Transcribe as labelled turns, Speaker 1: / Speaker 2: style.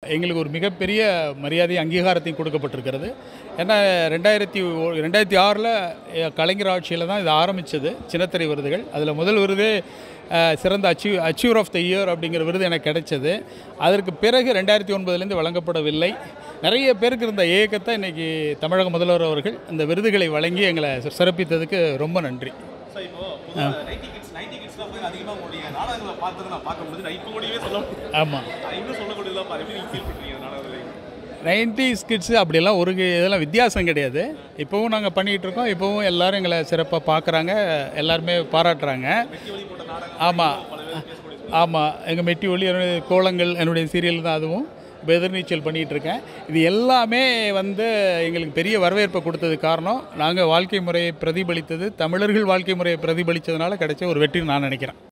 Speaker 1: எங்களுக்கு ஒரு மிகப்பெரிய மரியாதை அங்கீகாரத்தையும் கொடுக்கப்பட்டிருக்கிறது ஏன்னா ரெண்டாயிரத்தி ஒ- ரெண்டாயிரத்தி ஆறில் கலைஞர் ஆட்சியில் தான் இது ஆரம்பித்தது சின்னத்திரை விருதுகள் அதில் முதல் விருது அஹ், சிறந்த achieve achiever of the year அப்படிங்கிற விருது எனக்கு கிடைச்சது அதற்கு பிறகு ரெண்டாயிரத்தி ஒன்பதுலேருந்து வழங்கப்படவில்லை நிறைய பேருக்கு இருந்த ஏக்கத்தை இன்றைக்கி தமிழக முதல்வர் அவர்கள் இந்த விருதுகளை வழங்கி எங்களை சி- சிறப்பித்ததுக்கு ரொம்ப நன்றி
Speaker 2: சார் இப்போ நைன்டி கிட்ஸ் நைன்டி கிட்ஸ்லாம் போய் அதிகமாக உங்களுடைய நாடகங்களை பார்த்தது நான் பார்க்க முடியுது நான் இப்போ கூடவே சொல்ல முடியும்
Speaker 1: ஆமாம்
Speaker 2: இன்னும் சொல்லக்கூடியதெல்லாம் பாரு எப்படி நீங்கள் ஃபீல் பண்ணுறீங்க அந்த நாடகங்களை
Speaker 1: நைன்டிஸ் கிட்ஸு அப்படியெல்லாம் ஒரு கி- இதெல்லாம் வித்தியாசம் கிடையாது இப்போவும் நாங்கள் பண்ணிகிட்டு இருக்கோம் இப்போவும் எல்லாரும் எங்களை சிறப்பாக பார்க்குறாங்க எல்லாருமே பாராட்டுறாங்க ஆமாம் ஆமாம் எங்கள் மெட்டி ஒளி என்னுடைய கோலங்கள் என்னுடைய சீரியல் தான் அதுவும் இப்போ எதிர்நீச்சல் பண்ணிகிட்டு இருக்கேன் இது எல்லாமே வந்து எங்களுக்கு பெரிய வரவேற்பை கொடுத்தது காரணம் நாங்கள் வாழ்க்கை முறையை பிரதிபலித்தது தமிழர்கள் வாழ்க்கை முறையை பிரதிபலித்ததுனால கிடைச்ச ஒரு வெற்றின்னு நான் நினைக்கிறேன்